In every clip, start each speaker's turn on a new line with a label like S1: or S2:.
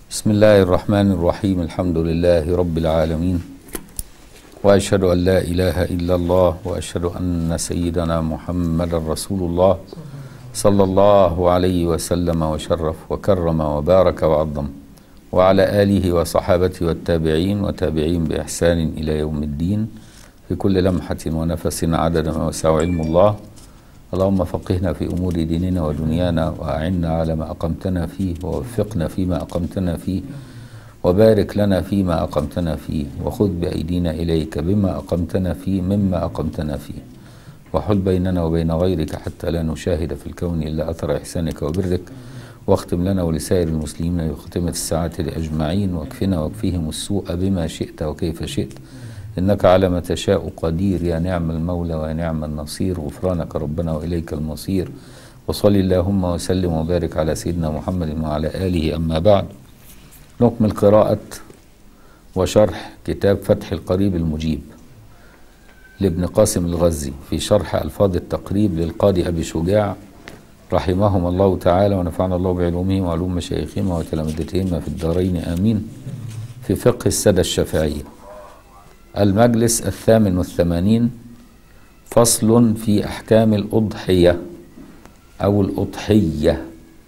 S1: بسم الله الرحمن الرحيم الحمد لله رب العالمين واشهد ان لا اله الا الله واشهد ان سيدنا محمدا رسول الله صلى الله عليه وسلم وشرف وكرم وبارك وعظم وعلى اله وصحابته والتابعين وتابعين باحسان الى يوم الدين في كل لمحه ونفس عدد ما وسع علم الله اللهم فقهنا في امور ديننا ودنيانا واعنا على ما اقمتنا فيه ووفقنا فيما اقمتنا فيه وبارك لنا فيما اقمتنا فيه وخذ بايدينا اليك بما اقمتنا فيه مما اقمتنا فيه وحل بيننا وبين غيرك حتى لا نشاهد في الكون الا اثر احسانك وبرك واختم لنا ولسائر المسلمين بختمة السعادة أجمعين واكفنا واكفيهم السوء بما شئت وكيف شئت إنك على ما تشاء قدير يا نعم المولى ويا نعم النصير غفرانك ربنا وإليك المصير وصل اللهم وسلم وبارك على سيدنا محمد وعلى آله أما بعد نكمل قراءة وشرح كتاب فتح القريب المجيب لابن قاسم الغزي في شرح ألفاظ التقريب للقاضي أبي شجاع رحمهم الله تعالى ونفعنا الله بعلومهم وعلوم مشايخهم وتلامذتهم في الدارين آمين في فقه السادة الشافعية المجلس الثامن والثمانين فصل في أحكام الأضحية أو الأضحية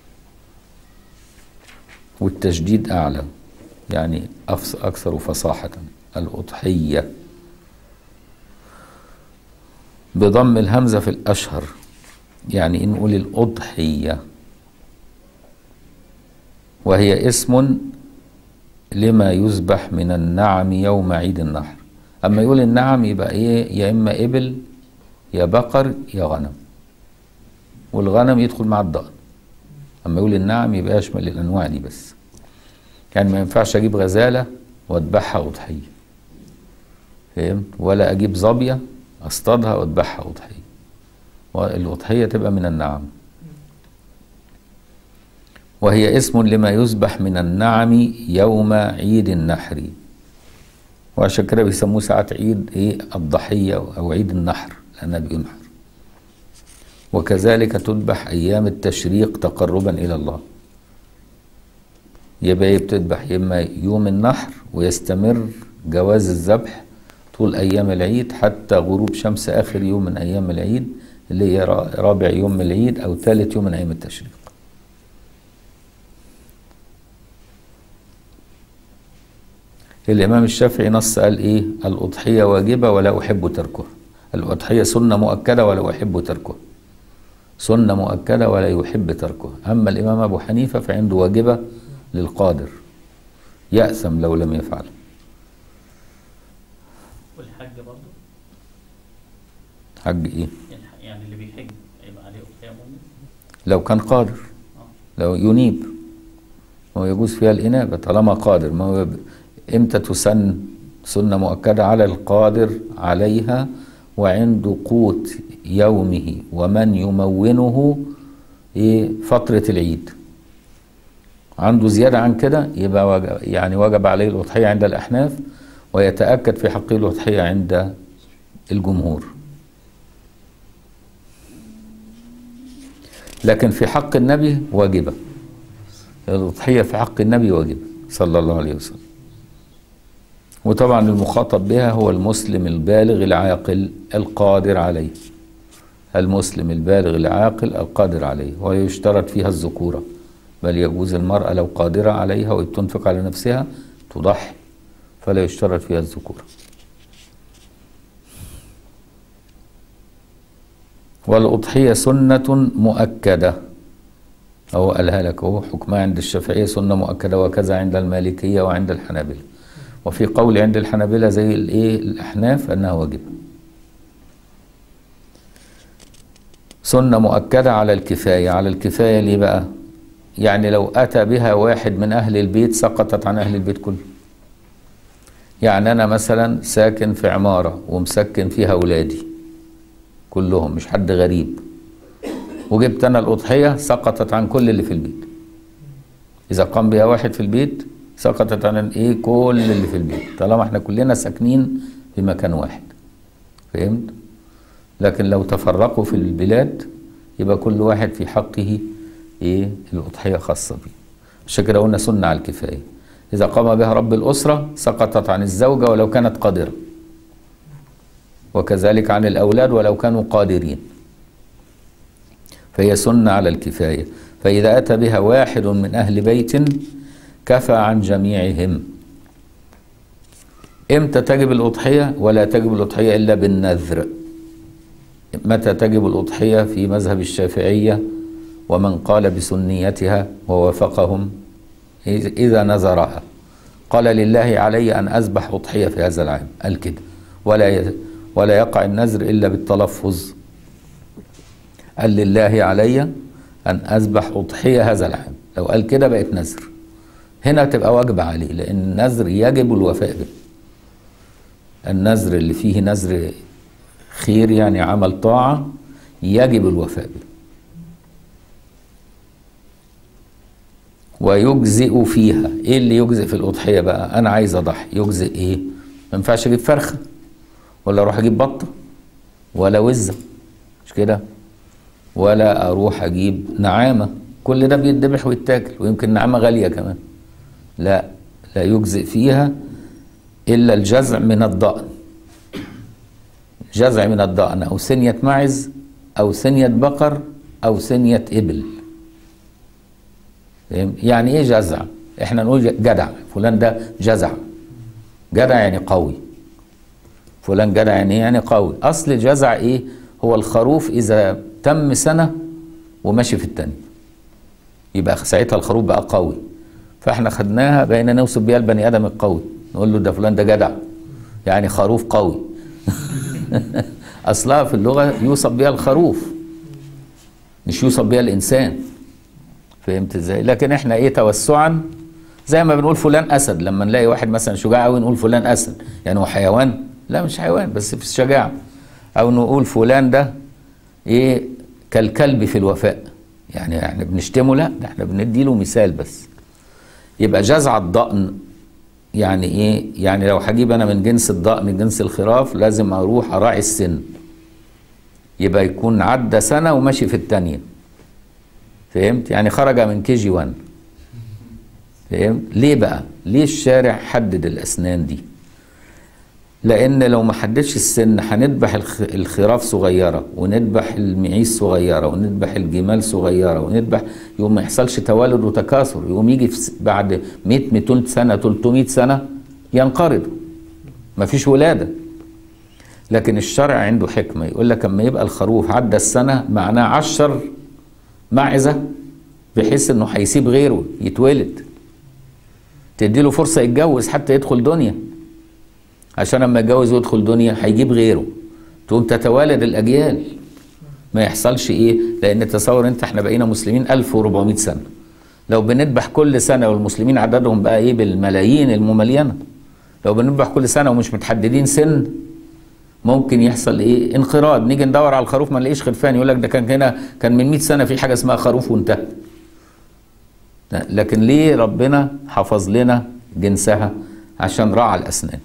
S1: والتشديد أعلى يعني أكثر فصاحة الأضحية بضم الهمزة في الأشهر يعني نقول الأضحية وهي اسم لما يذبح من النعم يوم عيد النحر أما يقول النعم يبقى إيه يا إما إبل يا بقر يا غنم والغنم يدخل مع الضأن أما يقول النعم يبقى يشمل الأنواع دي بس يعني ما ينفعش أجيب غزالة وأذبحها أضحية فهمت ولا أجيب ظبية أصطادها وأذبحها أضحية والأضحية تبقى من النعم وهي اسم لما يذبح من النعم يوم عيد النحر وعشان كده بيسموه ساعات عيد ايه الضحية أو عيد النحر لأنها بينحر وكذلك تذبح أيام التشريق تقربا إلى الله يبقى ايه بتذبح إما يوم النحر ويستمر جواز الذبح طول أيام العيد حتى غروب شمس آخر يوم من أيام العيد اللي هي رابع يوم من العيد أو ثالث يوم من أيام التشريق الإمام الشافعي نص قال إيه الأضحية واجبة ولا أحب تركها الأضحية سنة مؤكدة ولا أحب تركها سنة مؤكدة ولا يحب تركها أما الإمام أبو حنيفة فعنده واجبة للقادر يأثم لو لم يفعل
S2: والحج برضه
S1: حج إيه
S2: يعني اللي بيحج يبقى عليه أضحية مؤمن
S1: لو كان قادر لو ينيب هو يجوز فيها الإنابة طالما قادر ما هو إمتى تسن سنة مؤكدة على القادر عليها وعنده قوت يومه ومن يمونه إيه فترة العيد عنده زيادة عن كده يبقى وجب يعني وجب عليه الأضحية عند الأحناف ويتأكد في حقه الأضحية عند الجمهور لكن في حق النبي واجبة الأضحية في حق النبي واجبة صلى الله عليه وسلم وطبعا المخاطب بها هو المسلم البالغ العاقل القادر عليه المسلم البالغ العاقل القادر عليه ويشترط فيها الذكورة بل يجوز المرأة لو قادرة عليها وتنفق على نفسها تضحي فلا يشترط فيها الذكورة والأضحية سنة مؤكدة أو قالها لك هو حكمها عند الشافعية سنة مؤكدة وكذا عند المالكية وعند الحنابلة وفي قول عند الحنابلة زي الايه الأحناف أنها واجبة سنة مؤكدة على الكفاية على الكفاية ليه بقى يعني لو أتى بها واحد من أهل البيت سقطت عن أهل البيت كله يعني أنا مثلا ساكن في عمارة ومسكن فيها أولادي كلهم مش حد غريب وجبت أنا الأضحية سقطت عن كل اللي في البيت إذا قام بها واحد في البيت سقطت عن ايه كل اللي في البيت طالما احنا كلنا ساكنين في مكان واحد فهمت لكن لو تفرقوا في البلاد يبقى كل واحد في حقه ايه الاضحيه خاصه به عشان كده قلنا سنة على الكفاية إذا قام بها رب الأسرة سقطت عن الزوجة ولو كانت قادرة وكذلك عن الأولاد ولو كانوا قادرين فهي سنة على الكفاية فإذا أتى بها واحد من أهل بيت كفى عن جميعهم إمتى تجب الأضحية ولا تجب الأضحية إلا بالنذر متى تجب الأضحية في مذهب الشافعية ومن قال بسنيتها ووافقهم إذا نذرها قال لله علي أن أذبح أضحية في هذا العام قال كده ولا ولا يقع النذر إلا بالتلفظ قال لله علي أن أذبح أضحية هذا العام لو قال كده بقت نذر هنا تبقى واجبة عليه لأن النذر يجب الوفاء به النذر اللي فيه نذر خير يعني عمل طاعة يجب الوفاء به ويجزئ فيها ايه اللي يجزئ في الاضحيه بقى انا عايز اضحي يجزئ ايه ما ينفعش اجيب فرخه ولا اروح اجيب بطه ولا وزه مش كده ولا اروح اجيب نعامه كل ده بيتذبح ويتاكل ويمكن نعامه غاليه كمان لا لا يجزئ فيها الا الجزع من الضأن جزع من الضأن او ثنيه معز او ثنيه بقر او ثنيه ابل فاهم؟ يعني ايه جزع احنا نقول جدع فلان ده جزع جدع يعني قوي فلان جدع يعني ايه يعني قوي اصل الجزع ايه هو الخروف اذا تم سنه وماشي في التاني يبقى ساعتها الخروف بقى قوي فاحنا خدناها بقينا نوصف بيها البني ادم القوي نقول له ده فلان ده جدع يعني خروف قوي اصلها في اللغه يوصف بها الخروف مش يوصف بها الانسان فهمت ازاي لكن احنا ايه توسعا زي ما بنقول فلان اسد لما نلاقي واحد مثلا شجاع قوي نقول فلان اسد يعني هو حيوان لا مش حيوان بس في الشجاعه او نقول فلان ده ايه كالكلب في الوفاء يعني يعني بنشتمه لا ده احنا بندي له مثال بس يبقى جزع الضأن يعني ايه يعني لو هجيب انا من جنس الضأن جنس الخراف لازم اروح اراعي السن يبقى يكون عدى سنه وماشي في الثانيه فهمت يعني خرج من كي جي 1 فهمت ليه بقى ليه الشارع حدد الاسنان دي لان لو ما حددش السن هنذبح الخ- الخراف صغيره ونذبح المعيز صغيره ونذبح الجمال صغيره ونذبح يوم ما يحصلش توالد وتكاثر يقوم يجي في س- بعد 100 200 سنه 300 سنه ينقرضوا ما فيش ولاده لكن الشرع عنده حكمه يقول لك اما يبقى الخروف عدى السنه معناه عشر معزه بحيث انه هيسيب غيره يتولد تديله فرصه يتجوز حتى يدخل دنيا عشان لما يتجوز ويدخل دنيا هيجيب غيره تقوم تتوالد الاجيال ما يحصلش ايه لان تصور انت احنا بقينا مسلمين 1400 سنه لو بنذبح كل سنه والمسلمين عددهم بقى ايه بالملايين المملينه لو بنذبح كل سنه ومش متحددين سن ممكن يحصل ايه انقراض نيجي ندور على الخروف ما نلاقيش خرفان يقول لك ده كان هنا كان من 100 سنه في حاجه اسمها خروف وانتهى لا، لكن ليه ربنا حفظ لنا جنسها عشان راعى الاسنان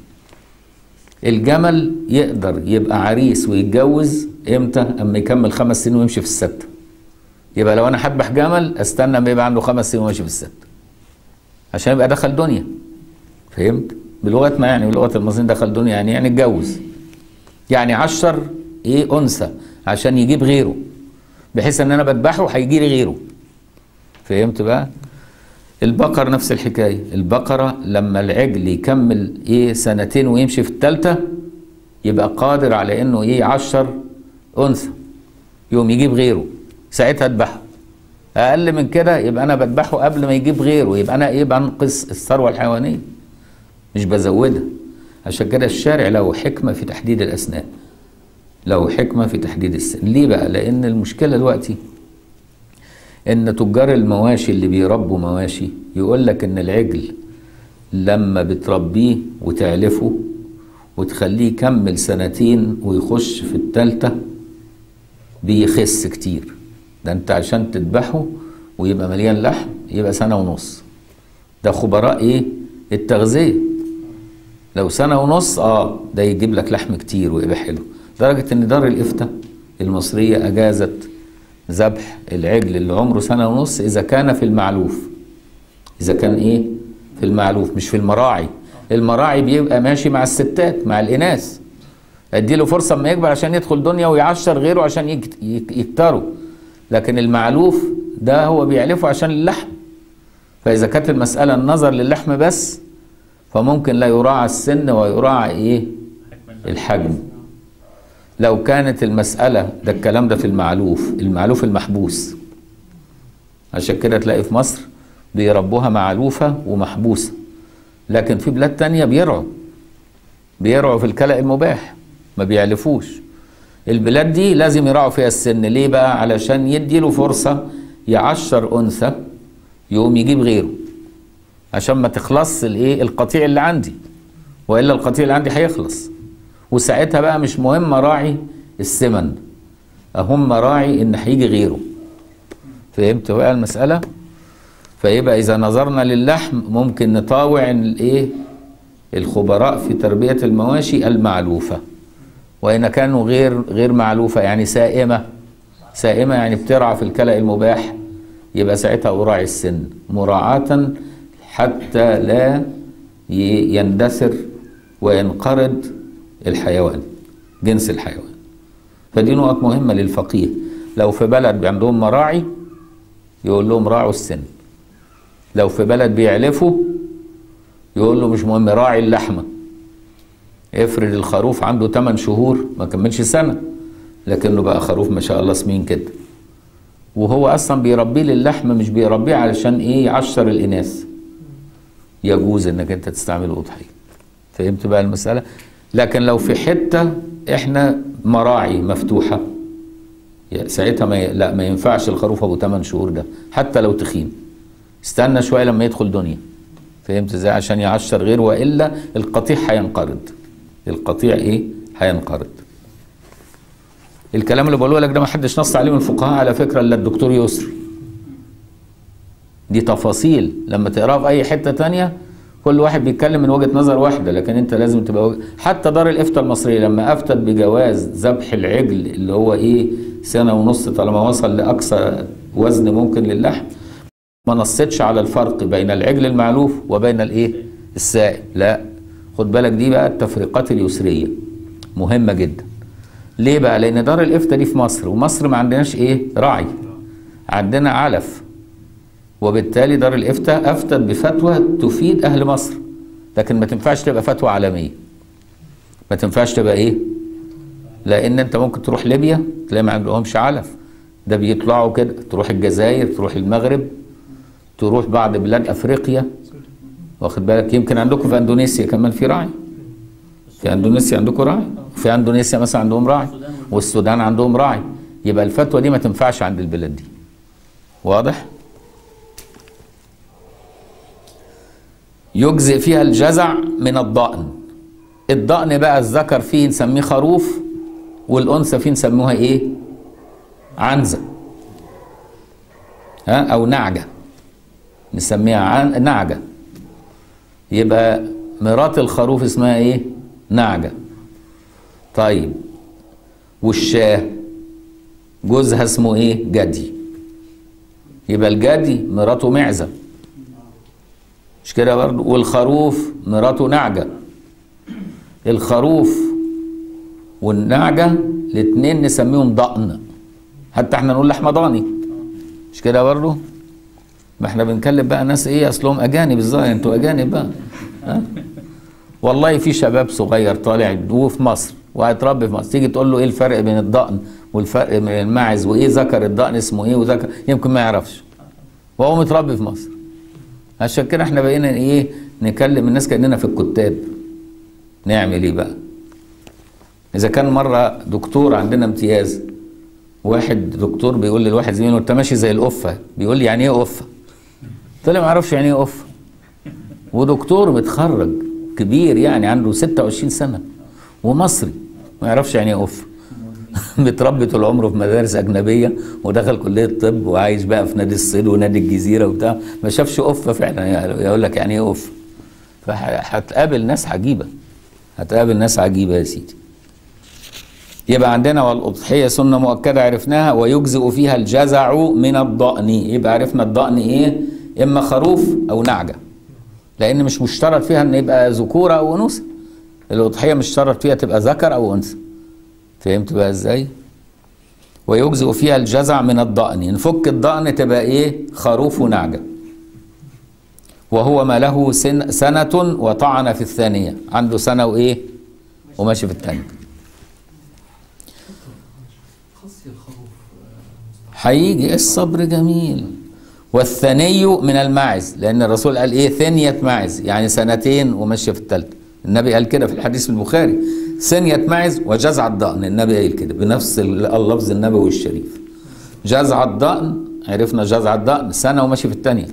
S1: الجمل يقدر يبقى عريس ويتجوز امتى اما يكمل خمس سنين ويمشي في الستة يبقى لو انا هذبح جمل استنى اما يبقى عنده خمس سنين ويمشي في الستة عشان يبقى دخل دنيا فهمت بلغتنا يعني بلغه المصريين دخل دنيا يعني يعني اتجوز يعني عشر ايه انثى عشان يجيب غيره بحيث ان انا بذبحه هيجي لي غيره فهمت بقى البقر نفس الحكايه البقره لما العجل يكمل ايه سنتين ويمشي في الثالثه يبقى قادر على انه ايه عشر انثى يوم يجيب غيره ساعتها اذبحه اقل من كده يبقى انا بذبحه قبل ما يجيب غيره يبقى انا ايه بنقص الثروه الحيوانيه مش بزودها عشان كده الشارع له حكمه في تحديد الاسنان له حكمه في تحديد السن ليه بقى لان المشكله دلوقتي ان تجار المواشي اللي بيربوا مواشي يقول لك ان العجل لما بتربيه وتعلفه وتخليه يكمل سنتين ويخش في التالتة بيخس كتير ده انت عشان تذبحه ويبقى مليان لحم يبقى سنة ونص ده خبراء ايه التغذية لو سنة ونص اه ده يجيب لك لحم كتير ويبقى حلو لدرجة ان دار الافتاء المصرية اجازت ذبح العجل اللي عمره سنة ونص اذا كان في المعلوف اذا كان ايه في المعلوف مش في المراعي المراعي بيبقى ماشي مع الستات مع الاناث اديله فرصه اما يكبر عشان يدخل دنيا ويعشر غيره عشان يكت- يك- يكتروا لكن المعلوف ده هو بيعلفه عشان اللحم فاذا كانت المساله النظر للحم بس فممكن لا يراعى السن ويراعى ايه
S2: حكم
S1: الحجم لو كانت المسألة ده الكلام ده في المعلوف المعلوف المحبوس عشان كده تلاقي في مصر بيربوها معلوفة ومحبوسة لكن في بلاد تانية بيرعوا بيرعوا في الكلأ المباح ما بيعلفوش البلاد دي لازم يراعوا فيها السن ليه بقى علشان يديله فرصة يعشر أنثى يقوم يجيب غيره عشان ما تخلص الايه القطيع اللي عندي والا القطيع اللي عندي هيخلص وساعتها بقى مش مهم راعي السمن اهم راعي ان هيجي غيره فهمت بقى المساله فيبقى اذا نظرنا للحم ممكن نطاوع الايه الخبراء في تربيه المواشي المعلوفه وان كانوا غير غير معلوفه يعني سائمه سائمه يعني بترعى في الكلأ المباح يبقى ساعتها اراعي السن مراعاه حتى لا ي- يندثر وينقرض الحيوان جنس الحيوان فدي نقط مهمة للفقيه لو في بلد عندهم مراعي يقول لهم راعوا السن لو في بلد بيعلفوا يقول له مش مهم راعي اللحمة افرض الخروف عنده 8 شهور ما كملش سنة لكنه بقى خروف ما شاء الله سمين كده وهو اصلا بيربيه للحم مش بيربيه علشان ايه يعشر الاناث يجوز انك انت تستعمله اضحيه فهمت بقى المساله لكن لو في حته احنا مراعي مفتوحه يا- ساعتها ما ي... لا ما ينفعش الخروف ابو 8 شهور ده حتى لو تخين استنى شويه لما يدخل دنيا فهمت ازاي عشان يعشر غيره والا القطيع هينقرض القطيع ايه هينقرض الكلام اللي بقوله لك ده ما حدش نص عليه من الفقهاء على فكره الا الدكتور يسري دي تفاصيل لما تقراها في اي حته تانية كل واحد بيتكلم من وجهه نظر واحده لكن انت لازم تبقى وجه... حتى دار الافتاء المصريه لما افتت بجواز ذبح العجل اللي هو ايه سنه ونص طالما وصل لاقصى وزن ممكن للحم ما نصتش على الفرق بين العجل المعلوف وبين الايه السائب لا خد بالك دي بقى التفريقات اليسريه مهمه جدا ليه بقى لان دار الافتاء دي في مصر ومصر ما عندناش ايه راعي عندنا علف وبالتالي دار الافتاء افتت بفتوى تفيد اهل مصر لكن ما تنفعش تبقى فتوى عالميه ما تنفعش تبقى ايه لان انت ممكن تروح ليبيا تلاقي ما عندهمش علف ده بيطلعوا كده تروح الجزائر تروح المغرب تروح بعض بلاد افريقيا واخد بالك يمكن عندكم في اندونيسيا كمان في راعي في اندونيسيا عندكم راعي في اندونيسيا مثلا عندهم راعي والسودان عندهم راعي يبقى الفتوى دي ما تنفعش عند البلاد دي واضح يجزئ فيها الجزع من الضأن الضأن بقى الذكر فيه نسميه خروف والأنثى فيه نسموها إيه عنزة ها أو نعجة نسميها عن... نعجة يبقى مرات الخروف اسمها إيه نعجة طيب والشاه جوزها اسمه إيه جدي يبقى الجدي مراته معزه مش كده برضه والخروف مراته نعجة الخروف والنعجة الاتنين نسميهم ضأن حتى احنا نقول لحمة ضاني مش كده برضه ما احنا بنكلم بقى ناس ايه اصلهم اجانب ازاي انتوا اجانب بقى ها؟ والله في شباب صغير طالع وفي مصر وهيتربي في مصر تيجي تقول له ايه الفرق بين الضأن والفرق بين الماعز وايه ذكر الضأن اسمه ايه وذكر يمكن ما يعرفش وهو متربي في مصر عشان كده احنا بقينا ايه نكلم الناس كاننا في الكتاب نعمل ايه بقى اذا كان مره دكتور عندنا امتياز واحد دكتور بيقول للواحد زميله انت ماشي زي القفه بيقول لي يعني ايه قفه قلت له ما اعرفش يعني ايه قفه ودكتور متخرج كبير يعني عنده 26 سنه ومصري ما يعرفش يعني ايه قفه متربي طول عمره في مدارس اجنبيه ودخل كليه طب وعايش بقى في نادي الصيد ونادي الجزيره وبتاع ما شافش قفه فعلا يعني يقول لك يعني ايه قفه فهتقابل ناس عجيبه هتقابل ناس عجيبه يا سيدي يبقى عندنا والاضحيه سنه مؤكده عرفناها ويجزئ فيها الجزع من الضأن يبقى عرفنا الضأن ايه اما خروف او نعجه لان مش مشترط فيها ان يبقى ذكوره او انوثه الاضحيه مش شرط فيها تبقى ذكر او انثى فهمت بقى ازاي ويجزئ فيها الجزع من الضأن نفك الضأن تبقى ايه خروف ونعجه وهو ما له سن سنة وطعن في الثانية عنده سنة وإيه وماشي في الثانية
S3: خصي الخروف
S1: هيجي الصبر جميل والثني من الماعز لأن الرسول قال إيه ثنية ماعز يعني سنتين وماشية في الثالثة النبي قال كده في الحديث البخاري ثنية ماعز وجزع الضأن النبي قال كده بنفس اللفظ النبوي الشريف جزع الضأن عرفنا جزع الضأن سنة وماشي في الثانية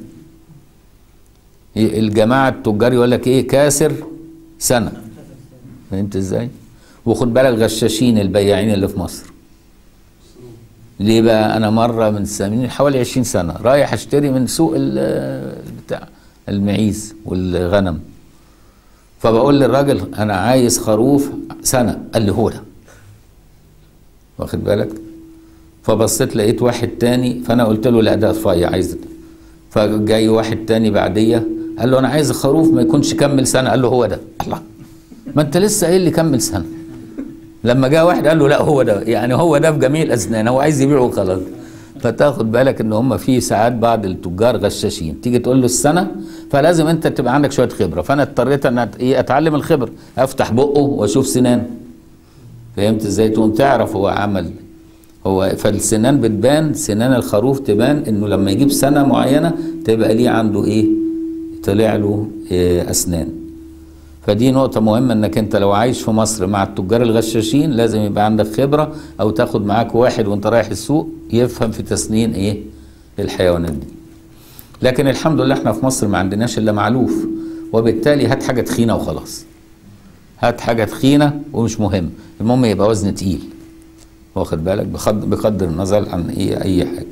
S1: الجماعة التجار يقول لك ايه كاسر سنة فهمت ازاي وخد بالك غشاشين البياعين اللي في مصر ليه بقى انا مرة من سنين حوالي 20 سنة رايح اشتري من سوق ال- بتاع المعيز والغنم فبقول للراجل انا عايز خروف سنة قال لي هو ده واخد بالك فبصيت لقيت واحد تاني فانا قلت له لا ده رفيع عايز ده فجاي واحد تاني بعديه قال له انا عايز خروف ما يكونش كمل سنه قال له هو ده الله ما انت لسه قايل لي كمل سنه لما جاء واحد قال له لا هو ده يعني هو ده في جميع الاسنان هو عايز يبيعه خلاص فتاخد بالك ان هم في ساعات بعض التجار غشاشين تيجي تقول له السنه فلازم انت تبقى عندك شويه خبره فانا اضطريت ان أت- ايه اتعلم الخبره افتح بقه واشوف سنان فهمت ازاي تقوم تعرف هو عمل هو فالسنان بتبان سنان الخروف تبان انه لما يجيب سنه معينه تبقى ليه عنده ايه طلع له إيه اسنان فدي نقطة مهمة انك انت لو عايش في مصر مع التجار الغشاشين لازم يبقى عندك خبرة او تاخد معاك واحد وانت رايح السوق يفهم في تسنين ايه الحيوانات دي لكن الحمد لله احنا في مصر ما عندناش الا معلوف وبالتالي هات حاجة تخينة وخلاص هات حاجة تخينة ومش مهم المهم يبقى وزن تقيل واخد بالك بقدر, بقدر النظر عن ايه اي حاجه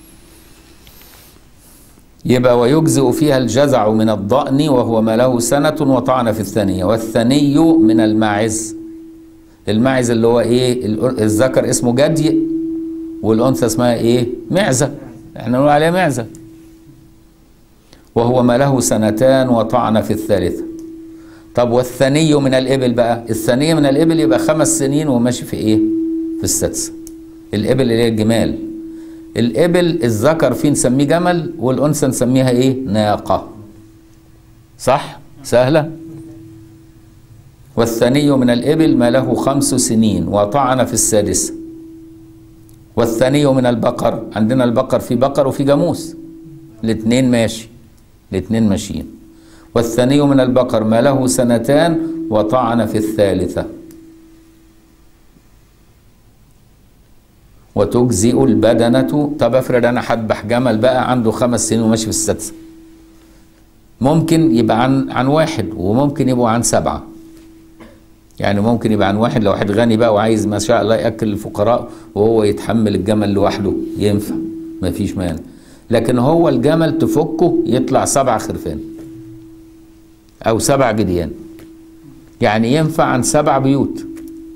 S1: يبقى ويجزئ فيها الجزع من الضأن وهو ما له سنة وطعن في الثانية والثني من الماعز الماعز اللي هو ايه ال- الذكر اسمه جدي والأنثى اسمها ايه معزة احنا نقول عليها معزة وهو ما له سنتان وطعن في الثالثة طب والثني من الإبل بقى الثنية من الإبل يبقى خمس سنين وماشي في ايه في السادسة الإبل اللي هي الجمال الإبل الذكر فيه نسميه جمل والأنثى نسميها إيه؟ ناقة صح؟ سهلة؟ والثني من الإبل ما له خمس سنين وطعن في السادسة والثني من البقر عندنا البقر في بقر وفي جاموس الاثنين ماشي الاثنين ماشيين والثني من البقر ما له سنتان وطعن في الثالثة وتجزئ البدنة طب افرض انا هذبح جمل بقى عنده خمس سنين وماشي في السادسة ممكن يبقى عن عن واحد وممكن يبقوا عن سبعة يعني ممكن يبقى عن واحد لو واحد غني بقى وعايز ما شاء الله ياكل الفقراء وهو يتحمل الجمل لوحده ينفع ما فيش مانع لكن هو الجمل تفكه يطلع سبع خرفان او سبع جديان يعني ينفع عن سبع بيوت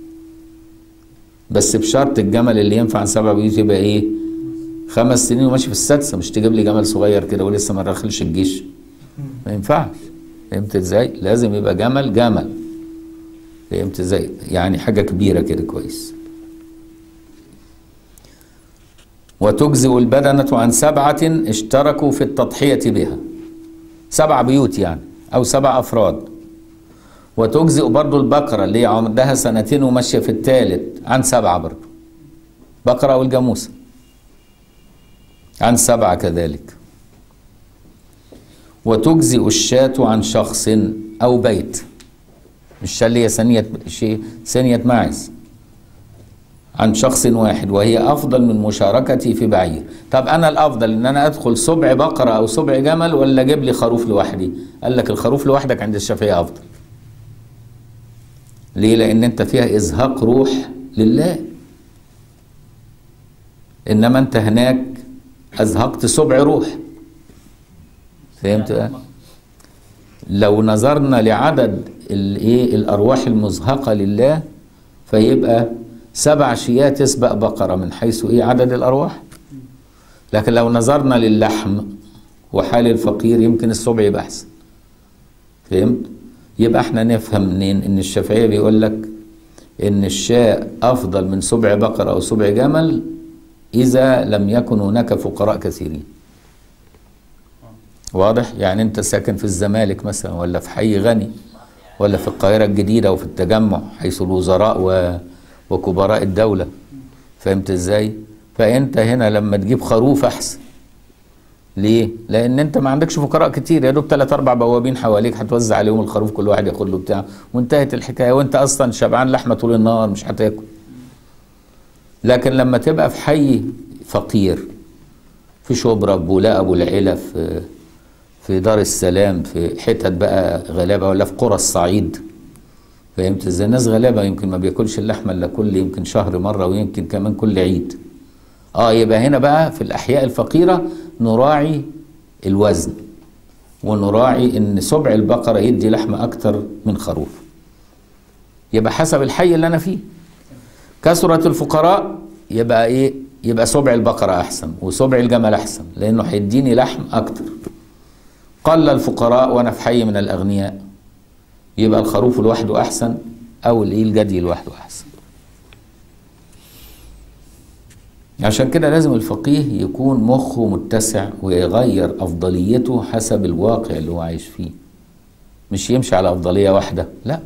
S1: بس بشرط الجمل اللي ينفع عن سبع بيوت يبقى ايه خمس سنين وماشي في السادسه مش تجيب لي جمل صغير كده ولسه ما دخلش الجيش ما ينفعش فهمت ازاي لازم يبقى جمل جمل فهمت ازاي يعني حاجه كبيره كده كويس وتجزئ البدنة عن سبعة اشتركوا في التضحية بها سبع بيوت يعني أو سبع أفراد وتجزئ برضو البقرة اللي هي عندها سنتين وماشية في الثالث عن سبعة برضو بقرة أو الجاموسة عن سبعة كذلك وتجزئ الشاة عن شخص أو بيت الشاة اللي هي ثانية شيء ثانية ماعز عن شخص واحد وهي أفضل من مشاركتي في بعير طب أنا الأفضل إن أنا أدخل سبع بقرة أو سبع جمل ولا أجيب لي خروف لوحدي قال لك الخروف لوحدك عند الشافعية أفضل ليه لأن أنت فيها إزهاق روح لله إنما أنت هناك أزهقت سبع روح فهمت بقى؟ لو نظرنا لعدد الايه الارواح المزهقه لله فيبقى سبع شياه تسبق بقره من حيث ايه عدد الارواح لكن لو نظرنا للحم وحال الفقير يمكن السبع يبقى احسن فهمت يبقى احنا نفهم منين ان الشافعيه بيقول لك ان الشاء افضل من سبع بقر او سبع جمل اذا لم يكن هناك فقراء كثيرين واضح يعني انت ساكن في الزمالك مثلا ولا في حي غني ولا في القاهره الجديده وفي التجمع حيث الوزراء و... وكبراء الدوله فهمت ازاي فانت هنا لما تجيب خروف احسن ليه؟ لأن أنت ما عندكش فقراء كتير يا دوب ثلاث أربع بوابين حواليك هتوزع عليهم الخروف كل واحد ياخد له بتاع وانتهت الحكاية وأنت أصلا شبعان لحمة طول النهار مش هتاكل. لكن لما تبقى في حي فقير في شبرا في بولاق أبو العلا في في دار السلام في حتت بقى غلابة ولا في قرى الصعيد فهمت ازاي؟ الناس غلابة يمكن ما بياكلش اللحمة إلا كل يمكن شهر مرة ويمكن كمان كل عيد. اه يبقى هنا بقى في الأحياء الفقيرة نراعي الوزن ونراعي ان سبع البقرة يدي لحمة اكتر من خروف يبقى حسب الحي اللي انا فيه كثرة الفقراء يبقى ايه يبقى سبع البقرة احسن وسبع الجمل احسن لانه هيديني لحم اكتر قل الفقراء وانا في حي من الاغنياء يبقى الخروف لوحده احسن او الايه الجدي لوحده احسن عشان كده لازم الفقيه يكون مخه متسع ويغير أفضليته حسب الواقع اللي هو عايش فيه مش يمشي على أفضلية واحدة لا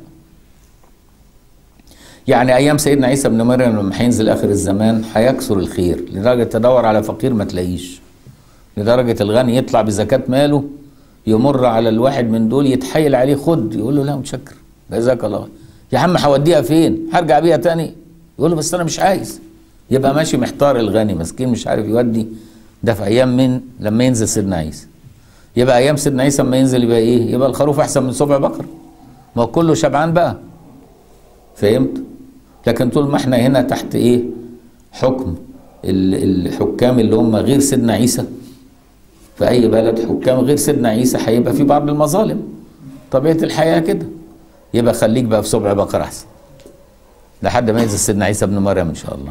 S1: يعني أيام سيدنا عيسى بن مريم لما هينزل آخر الزمان هيكثر الخير لدرجة تدور على فقير ما تلاقيش لدرجة الغني يطلع بزكاة ماله يمر على الواحد من دول يتحايل عليه خد يقول له لا متشكر جزاك الله يا عم هوديها فين هرجع بيها تاني يقول له بس أنا مش عايز يبقى ماشي محتار الغني مسكين مش عارف يودي ده في ايام من لما ينزل سيدنا عيسى يبقى ايام سيدنا عيسى لما ينزل يبقى ايه يبقى الخروف احسن من سبع بقر ما هو كله شبعان بقى فهمت لكن طول ما احنا هنا تحت ايه حكم الحكام اللي هم غير سيدنا عيسى في اي بلد حكام غير سيدنا عيسى هيبقى في بعض المظالم طبيعه الحياه كده يبقى خليك بقى في سبع بقر احسن لحد ما ينزل سيدنا عيسى ابن مريم ان شاء الله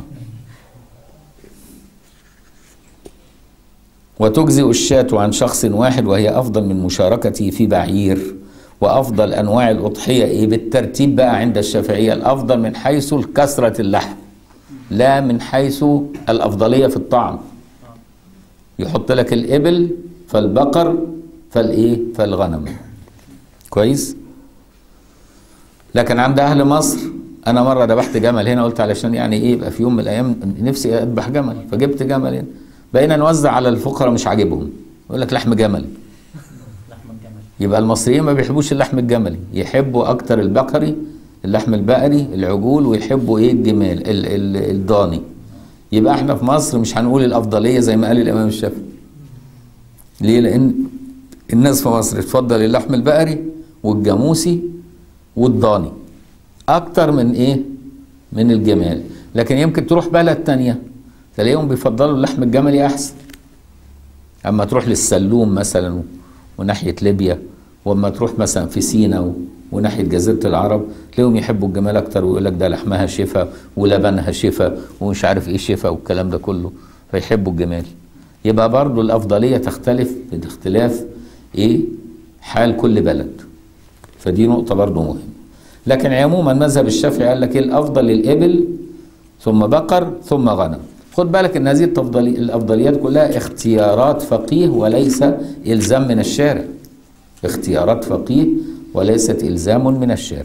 S1: وتجزئ الشاة عن شخص واحد وهي أفضل من مشاركته في بعير وأفضل أنواع الأضحية إيه بالترتيب بقى عند الشافعية الأفضل من حيث كثرة اللحم لا من حيث الأفضلية في الطعم يحط لك الإبل فالبقر فالإيه فالغنم كويس لكن عند أهل مصر أنا مرة ذبحت جمل هنا قلت علشان يعني إيه يبقى في يوم من الأيام نفسي أذبح جمل فجبت جمل هنا بقينا نوزع على الفقراء مش عاجبهم يقول لك لحم جمل
S2: لحم الجمل
S1: يبقى المصريين ما بيحبوش اللحم الجملي يحبوا اكتر البقري اللحم البقري العجول ويحبوا ايه الجمال ال ال الضاني يبقى احنا في مصر مش هنقول الافضليه زي ما قال الامام الشافعي ليه لان الناس في مصر تفضل اللحم البقري والجاموسي والضاني اكتر من ايه من الجمال لكن يمكن تروح بلد تانية تلاقيهم بيفضلوا اللحم الجملي احسن اما تروح للسلوم مثلا وناحيه ليبيا واما تروح مثلا في سينا و... وناحيه جزيره العرب تلاقيهم يحبوا الجمال اكتر ويقول لك ده لحمها شفا ولبنها شفا ومش عارف ايه شفا والكلام ده كله فيحبوا الجمال يبقى برضو الافضليه تختلف باختلاف ايه حال كل بلد فدي نقطه برضو مهمه لكن عموما مذهب الشافعي قال لك ايه الافضل للابل ثم بقر ثم غنم خد بالك ان هذه التفضلي الافضليات كلها اختيارات فقيه وليس الزام من الشارع اختيارات فقيه وليست الزام من الشارع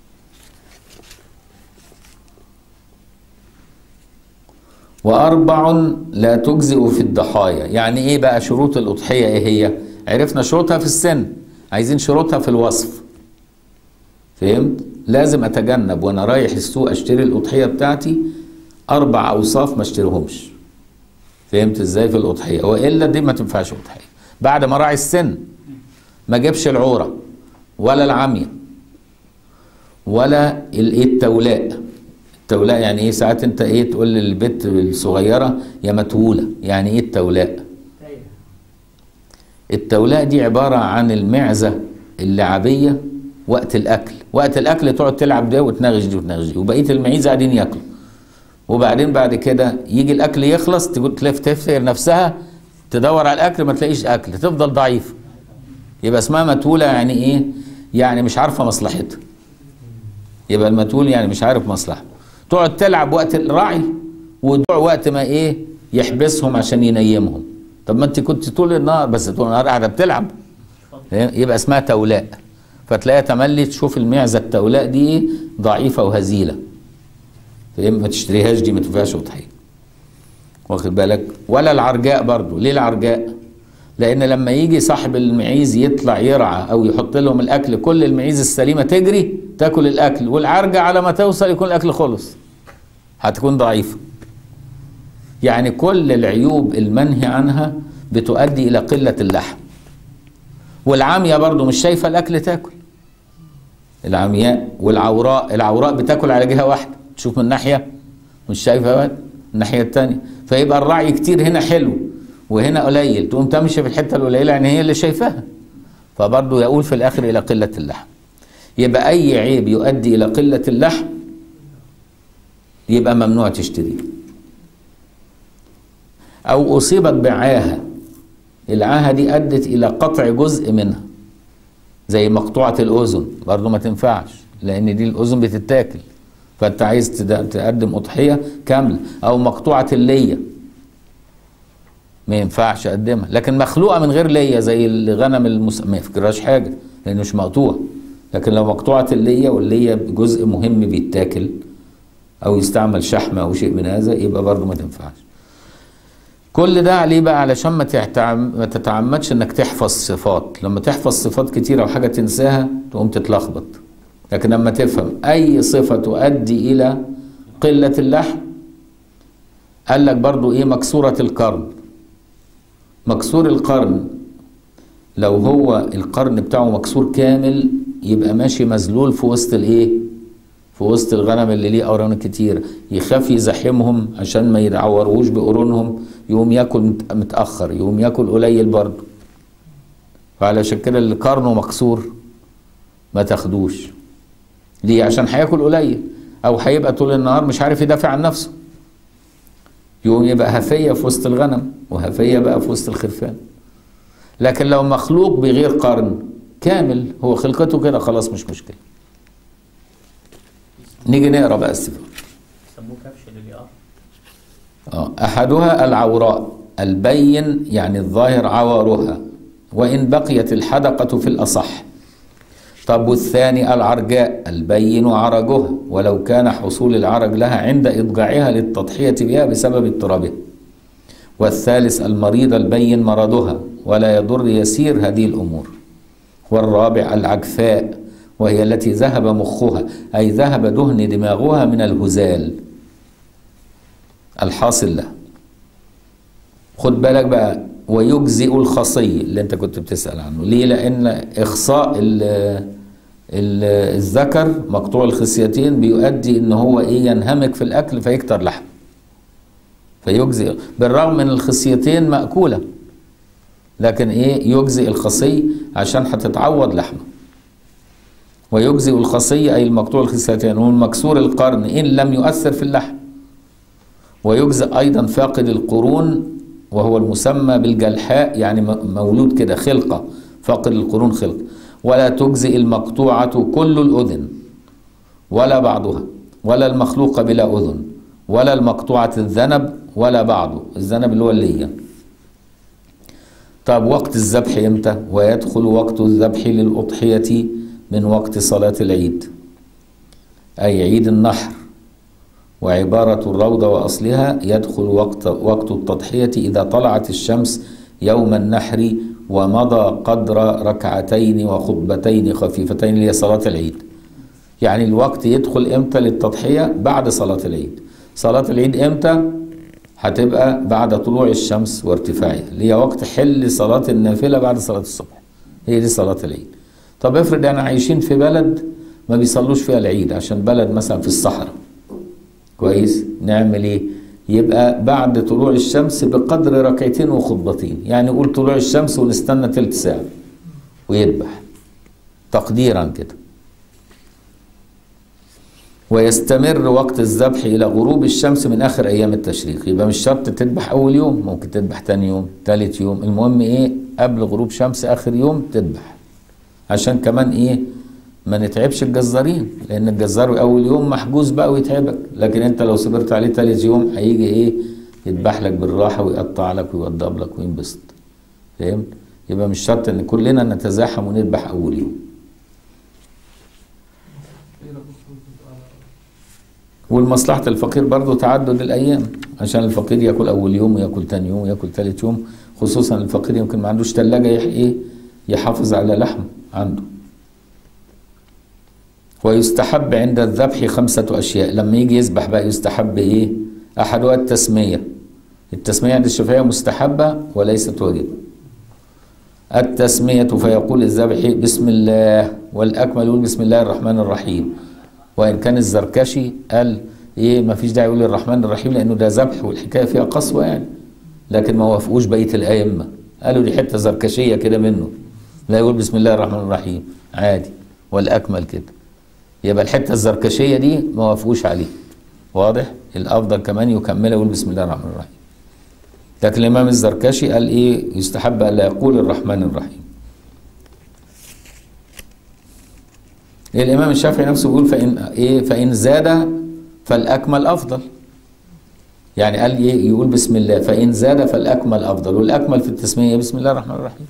S1: واربع لا تجزئ في الضحايا يعني ايه بقى شروط الاضحيه ايه هي عرفنا شروطها في السن عايزين شروطها في الوصف فهمت لازم اتجنب وانا رايح السوق اشتري الاضحيه بتاعتي اربع اوصاف ما اشتريهمش فهمت ازاي في الاضحيه والا دي ما تنفعش اضحيه بعد ما راعي السن ما جابش العوره ولا العمية ولا الايه التولاء التولاء يعني ايه ساعات انت ايه تقول للبت الصغيره يا متوله يعني ايه التولاء التولاء دي عباره عن المعزه اللعبيه وقت الاكل وقت الاكل تقعد تلعب ده وتنغش دي وتنغش دي وبقيه المعيزه قاعدين ياكلوا وبعدين بعد كده يجي الاكل يخلص تقول تلف تفتكر نفسها تدور على الاكل ما تلاقيش اكل تفضل ضعيف يبقى اسمها متولة يعني ايه يعني مش عارفة مصلحتها يبقى المتول يعني مش عارف مصلحته تقعد تلعب وقت الرعي وتقعد وقت ما ايه يحبسهم عشان ينيمهم طب ما انت كنت طول النهار بس طول النهار قاعده بتلعب يبقى اسمها تولاء فتلاقيها تملي تشوف المعزه التولاء دي ايه ضعيفه وهزيله ما تشتريهاش دي ما تنفعش اضحيه واخد بالك ولا العرجاء برضو ليه العرجاء لان لما يجي صاحب المعيز يطلع يرعى او يحط لهم الاكل كل المعيز السليمه تجري تاكل الاكل والعرجه على ما توصل يكون الاكل خلص هتكون ضعيفه يعني كل العيوب المنهي عنها بتؤدي الى قله اللحم والعاميه برضو مش شايفه الاكل تاكل العمياء والعوراء العوراء بتاكل على جهه واحده تشوف من ناحيه مش شايفه الناحيه الثانيه فيبقى الرعي كتير هنا حلو وهنا قليل تقوم تمشي في الحته القليله يعني هي اللي شايفاها فبرضه يقول في الاخر الى قله اللحم يبقى اي عيب يؤدي الى قله اللحم يبقى ممنوع تشتريه او اصيبت بعاهه العاهه دي ادت الى قطع جزء منها زي مقطوعه الاذن برضه ما تنفعش لان دي الاذن بتتاكل فانت عايز تقدم اضحيه كامله او مقطوعه الليه ما ينفعش اقدمها لكن مخلوقه من غير ليه زي الغنم المس... ما يفكرهاش حاجه لانه مش مقطوع لكن لو مقطوعه الليه والليه جزء مهم بيتاكل او يستعمل شحم او شيء من هذا يبقى برضه ما تنفعش كل ده عليه بقى علشان ما, تتعم... ما تتعمدش انك تحفظ صفات لما تحفظ صفات كتيره وحاجه تنساها تقوم تتلخبط لكن لما تفهم اي صفه تؤدي الى قله اللحم قال لك برضو ايه مكسوره القرن مكسور القرن لو هو القرن بتاعه مكسور كامل يبقى ماشي مذلول في وسط الايه في وسط الغنم اللي ليه اوران كتير يخاف يزاحمهم عشان ما يتعوروش بقرونهم يقوم ياكل متاخر يقوم ياكل قليل برضه فعلشان كده اللي قرنه مكسور ما تاخدوش ليه عشان هياكل قليل او هيبقى طول النهار مش عارف يدافع عن نفسه يقوم يبقى هفيه في وسط الغنم وهفيه بقى في وسط الخرفان لكن لو مخلوق بغير قرن كامل هو خلقته كده خلاص مش مشكله نيجي نقرا بقى الصفات
S2: يسموه كبش لليار
S1: آه. احدها العوراء البين يعني الظاهر عورها وان بقيت الحدقه في الاصح طب والثاني العرجاء البين عرجها ولو كان حصول العرج لها عند إضجاعها للتضحية بها بسبب اضطرابها والثالث المريض البين مرضها ولا يضر يسير هذه الأمور والرابع العجفاء وهي التي ذهب مخها أي ذهب دهن دماغها من الهزال الحاصل له خد بالك بقى ويجزئ الخصي اللي انت كنت بتسأل عنه ليه لأن إخصاء الذكر مقطوع الخصيتين بيؤدي ان هو ايه ينهمك في الاكل فيكتر لحم فيجزئ بالرغم من الخصيتين ماكوله لكن ايه يجزئ الخصي عشان هتتعوض لحمه ويجزئ الخصي اي المقطوع الخصيتين والمكسور القرن ان لم يؤثر في اللحم ويجزئ ايضا فاقد القرون وهو المسمى بالجلحاء يعني مولود كده خلقه فاقد القرون خلقه ولا تجزئ المقطوعة كل الأذن ولا بعضها ولا المخلوقة بلا أذن ولا المقطوعة الذنب ولا بعضه الذنب اللي هو اللية طب وقت الذبح امتى ويدخل وقت الذبح للأضحية من وقت صلاة العيد أي عيد النحر وعبارة الروضة وأصلها يدخل وقت وقت التضحية إذا طلعت الشمس يوم النحر ومضى قدر ركعتين وخطبتين خفيفتين اللي هي صلاة العيد يعني الوقت يدخل امتى للتضحية بعد صلاة العيد صلاة العيد امتى هتبقى بعد طلوع الشمس وارتفاعها اللي هي وقت حل صلاة النافلة بعد صلاة الصبح هي دي صلاة العيد طب افرض احنا عايشين في بلد ما بيصلوش فيها العيد عشان بلد مثلا في الصحراء كويس نعمل ايه يبقى بعد طلوع الشمس بقدر ركعتين وخطبتين يعني نقول طلوع الشمس ونستنى تلت ساعة ويذبح تقديرا كده ويستمر وقت الذبح إلى غروب الشمس من آخر أيام التشريق يبقى مش شرط تذبح أول يوم ممكن تذبح تاني يوم تالت يوم المهم إيه قبل غروب شمس آخر يوم تذبح عشان كمان إيه ما نتعبش الجزارين لأن الجزار أول يوم محجوز بقى ويتعبك لكن أنت لو صبرت عليه تالت يوم هيجي إيه يذبح لك بالراحة ويقطع لك ويوضب لك وينبسط فهمت؟ يبقى مش شرط ان كلنا نتزاحم ونذبح اول يوم
S3: ايه رأيك في الدكتور
S1: والمصلحة الفقير برضو تعدد الأيام عشان الفقير ياكل أول يوم وياكل تاني يوم وياكل تالت يوم خصوصا الفقير يمكن ما عندوش تلاجة يح إيه يحافظ على لحم عنده ويستحب عند الذبح خمسة أشياء لما يجي يذبح بقى يستحب إيه أحدها التسمية التسمية عند الشافعية مستحبة وليست واجبة التسمية فيقول الذبح بسم الله والأكمل يقول بسم الله الرحمن الرحيم وإن كان الزركشي قال إيه ما فيش داعي يقول الرحمن الرحيم لأنه ده ذبح والحكاية فيها قسوة يعني لكن ما وافقوش بقية الأئمة قالوا دي حتة زركشية كده منه لا يقول بسم الله الرحمن الرحيم عادي والأكمل كده يبقى الحتة الزركشية دي ما وافقوش عليه واضح الأفضل كمان يكملها يقول بسم الله الرحمن الرحيم لكن الإمام الزركشي قال إيه يستحب ألا يقول الرحمن الرحيم الإمام الشافعي نفسه بيقول فإن إيه فإن زاد فالأكمل أفضل يعني قال إيه يقول بسم الله فإن زاد فالأكمل أفضل والأكمل في التسمية بسم الله الرحمن الرحيم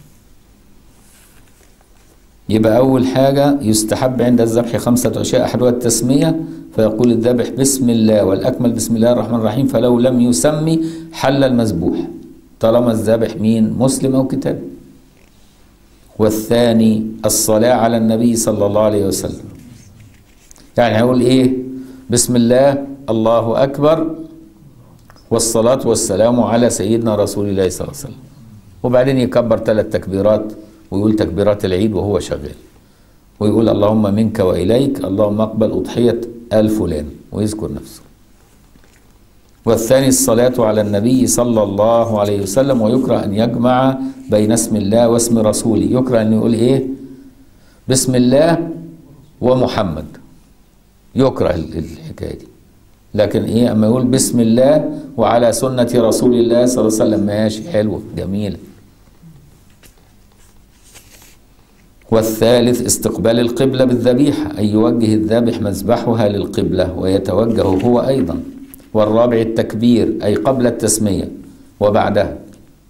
S1: يبقى أول حاجة يستحب عند الذبح خمسة أشياء أحدها التسمية فيقول الذبح بسم الله والأكمل بسم الله الرحمن الرحيم فلو لم يسمي حل المذبوح طالما الذبح مين مسلم أو كتاب والثاني الصلاة على النبي صلى الله عليه وسلم يعني هيقول إيه بسم الله الله أكبر والصلاة والسلام على سيدنا رسول الله صلى الله عليه وسلم وبعدين يكبر ثلاث تكبيرات ويقول تكبيرات العيد وهو شغال ويقول اللهم منك وإليك اللهم اقبل أضحية آل فلان ويذكر نفسه والثاني الصلاة على النبي صلى الله عليه وسلم ويكره أن يجمع بين اسم الله واسم رسوله يكره أن يقول إيه بسم الله ومحمد يكره الحكاية دي لكن إيه أما يقول بسم الله وعلى سنة رسول الله صلى الله عليه وسلم ماشي حلوة جميلة والثالث استقبال القبلة بالذبيحة أي يوجه الذابح مذبحها للقبلة ويتوجه هو أيضا والرابع التكبير أي قبل التسمية وبعدها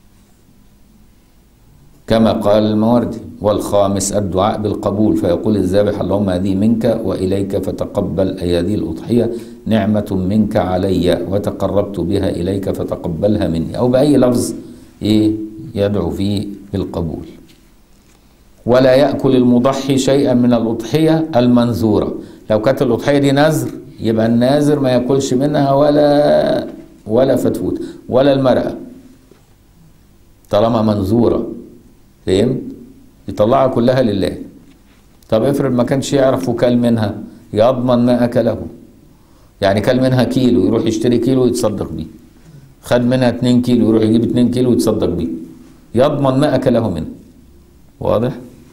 S1: كما قال الموردي والخامس الدعاء بالقبول فيقول الذابح اللهم هذه منك وإليك فتقبل أي هذه الأضحية نعمة منك علي وتقربت بها إليك فتقبلها مني أو بأي لفظ إيه يدعو فيه بالقبول ولا يأكل المضحي شيئا من الأضحية المنذورة لو كانت الأضحية دي نذر يبقى الناذر ما ياكلش منها ولا ولا فتفوت ولا المرأة طالما منذورة فهمت يطلعها كلها لله طب افرض ما كانش يعرف وكل منها يضمن ما أكله يعني كل منها كيلو يروح يشتري كيلو ويتصدق بيه خد منها 2 كيلو يروح يجيب 2 كيلو ويتصدق بيه يضمن ما أكله منه واضح؟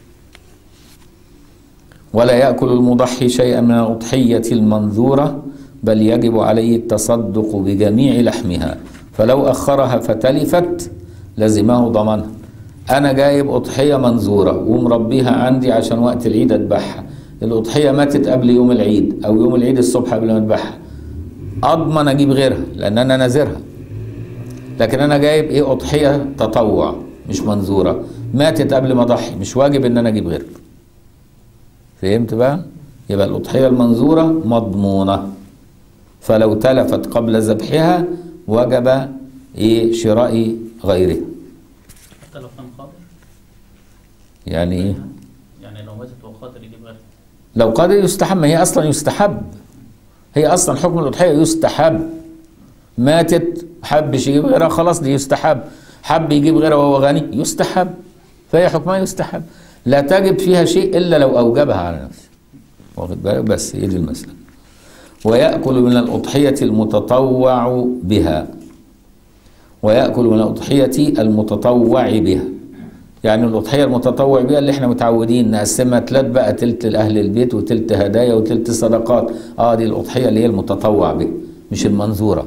S1: ولا يأكل المضحي شيئا من الأضحية المنذورة بل يجب عليه التصدق بجميع لحمها فلو أخرها فتلفت لزمه ضمانها أنا جايب أضحية منذورة ومربيها عندي عشان وقت العيد أذبحها الأضحية ماتت قبل يوم العيد أو يوم العيد الصبح قبل ما أذبحها أضمن أجيب غيرها لأن أنا نازرها لكن أنا جايب إيه أضحية تطوع مش منذورة ماتت قبل ما أضحي مش واجب إن أنا أجيب غيرها فهمت بقى؟ يبقى الأضحية المنذورة مضمونة فلو تلفت قبل ذبحها وجب إيه شراء غيرها
S2: حتى لو كان قادر
S1: يعني إيه؟
S2: يعني لو ماتت وهو قادر يجيب غيرها
S1: لو قادر يستحب ما هي أصلا يستحب هي أصلا حكم الأضحية يستحب ماتت حبش يجيب غيرها خلاص دي يستحب حب يجيب غيرها وهو غني يستحب فهي حكمها يستحب لا تجب فيها شيء إلا لو أوجبها على نفسه واخد بالك بس هي دي المسألة ويأكل من الأضحية المتطوع بها ويأكل من الأضحية المتطوع بها يعني الأضحية المتطوع بيها اللي احنا متعودين نقسمها تلات بقى تلت لأهل البيت وتلت هدايا وتلت صدقات اه دي الأضحية اللي هي المتطوع بها مش المنذورة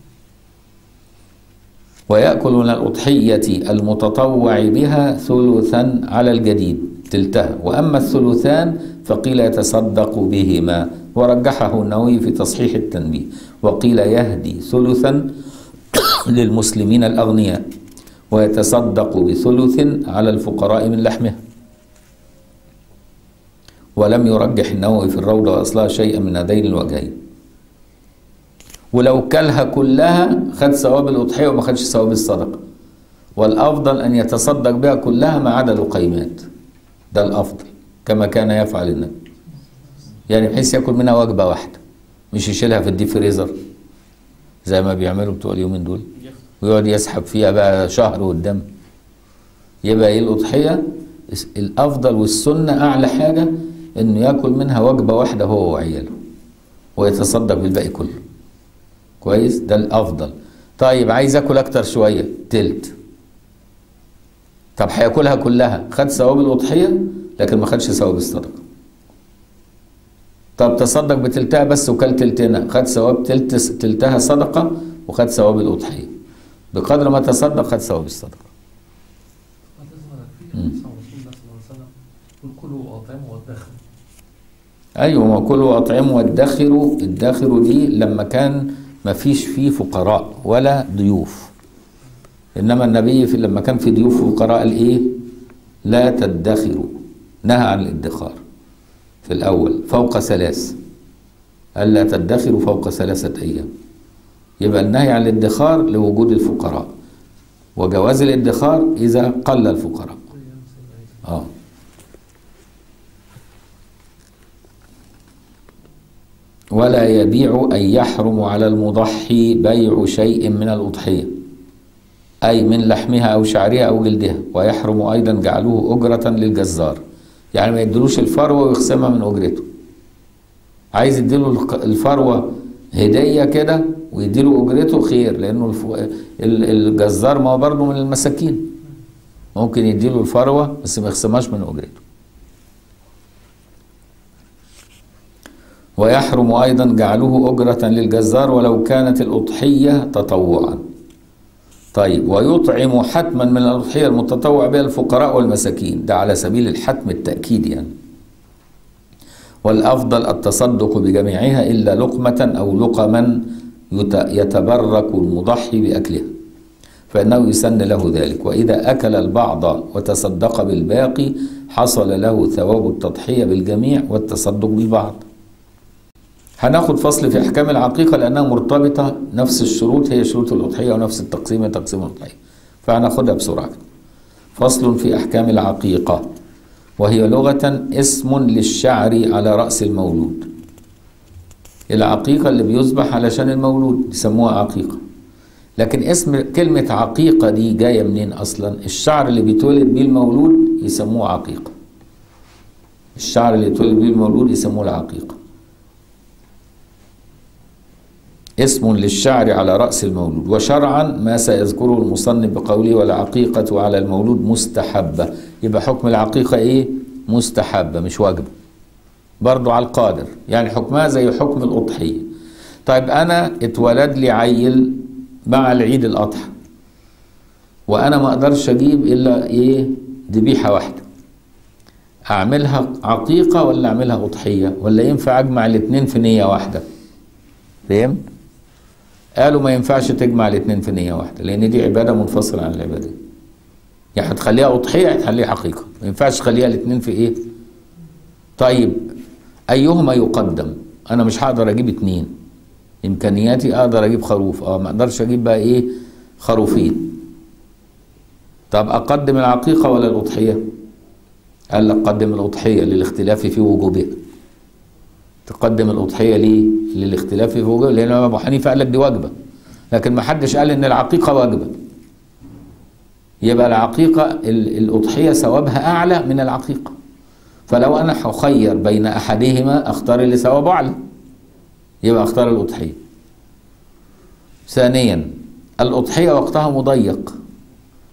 S1: ويأكل من الأضحية المتطوع بها ثلثا على الجديد تلتها وأما الثلثان فقيل يتصدق بهما ورجحه النووي في تصحيح التنبيه وقيل يهدي ثلثا للمسلمين الأغنياء ويتصدق بثلث على الفقراء من لحمها ولم يرجح النووي في الروضة وأصلها شيئا من هذين الوجهين ولو كلها كلها خد ثواب الأضحية وما خدش ثواب الصدقة والأفضل أن يتصدق بها كلها ما عدا القيمات ده الأفضل كما كان يفعل النبي يعني بحيث ياكل منها وجبة واحدة مش يشيلها في الديب فريزر زي ما بيعملوا بتوع اليومين دول ويقعد يسحب فيها بقى شهر قدام يبقى ايه الأضحية الأفضل والسنة أعلى حاجة إنه ياكل منها وجبة واحدة هو وعياله ويتصدق بالباقي كله كويس ده الافضل طيب عايز اكل اكتر شويه تلت طب هياكلها كلها خد ثواب الاضحيه لكن ما خدش ثواب الصدقه طب تصدق بتلتها بس وكل تلتنا خد ثواب تلت تلتها صدقه وخد ثواب الاضحيه بقدر ما تصدق خد ثواب الصدقه
S3: هتظهر في حديث عن رسول الله صلى الله عليه وسلم قل كلوا واطعموا وادخروا
S1: ايوه ما كلوا واطعموا وادخروا الداخر دي لما كان ما فيش فيه فقراء ولا ضيوف انما النبي في لما كان في ضيوف وفقراء قال ايه لا تدخروا نهى عن الادخار في الاول فوق ثلاث قال لا تدخروا فوق ثلاثه ايام يبقى النهي عن الادخار لوجود الفقراء وجواز الادخار اذا قل الفقراء اه ولا يبيع أي يحرم على المضحي بيع شيء من الأضحية أي من لحمها أو شعرها أو جلدها ويحرم أيضا جعله أجرة للجزار يعني ما يدلوش الفروة ويخصمها من أجرته عايز يديله الق- الفروة هدية كده ويديله أجرته خير لأنه الف... ال- الجزار ما هو برضه من المساكين ممكن يديله الفروة بس ما يخصمهاش من أجرته ويحرم أيضا جعله أجرة للجزار ولو كانت الأضحية تطوعا طيب ويطعم حتما من الأضحية المتطوع بها الفقراء والمساكين ده على سبيل الحتم التأكيد يعني والأفضل التصدق بجميعها إلا لقمة أو لقما يت- يتبرك المضحي بأكلها فإنه يسن له ذلك وإذا أكل البعض وتصدق بالباقي حصل له ثواب التضحية بالجميع والتصدق بالبعض هناخد فصل في احكام العقيقه لانها مرتبطه نفس الشروط هي شروط الاضحيه ونفس التقسيم هي تقسيم الاضحيه فهناخدها بسرعه فصل في احكام العقيقه وهي لغه اسم للشعر على راس المولود العقيقه اللي بيذبح علشان المولود يسموها عقيقه لكن اسم كلمه عقيقه دي جايه منين اصلا الشعر اللي بيتولد بيه المولود يسموه عقيقه الشعر اللي يتولد بيه المولود يسموه العقيقه اسم للشعر على رأس المولود وشرعا ما سيذكره المصنف بقوله والعقيقة على المولود مستحبة يبقى حكم العقيقة ايه مستحبة مش واجبة برضو على القادر يعني حكمها زي حكم الأضحية طيب أنا اتولد لي عيل مع العيد الأضحى وأنا ما أقدرش أجيب إلا إيه ذبيحة واحدة أعملها عقيقة ولا أعملها أضحية ولا ينفع أجمع الاتنين في نية واحدة فهمت؟ قالوا ما ينفعش تجمع الاثنين في نية واحدة لأن دي عبادة منفصلة عن العبادة يعني هتخليها أضحية هتخليها حقيقة ما ينفعش تخليها الاثنين في إيه؟ طيب أيهما يقدم؟ أنا مش هقدر أجيب اتنين إمكانياتي أقدر أجيب خروف أه ما أقدرش أجيب بقى إيه؟ خروفين طب أقدم العقيقة ولا الأضحية؟ قال لك قدم الأضحية للاختلاف في وجوبها تقدم الأضحية ليه؟ للاختلاف في وجوبها لأن أبو حنيفة قال لك دي واجبة لكن ما حدش قال إن العقيقة واجبة يبقى العقيقة ال- الأضحية ثوابها أعلى من العقيقة فلو أنا هخير بين أحدهما أختار اللي ثوابه أعلى يبقى أختار الأضحية ثانيا الأضحية وقتها مضيق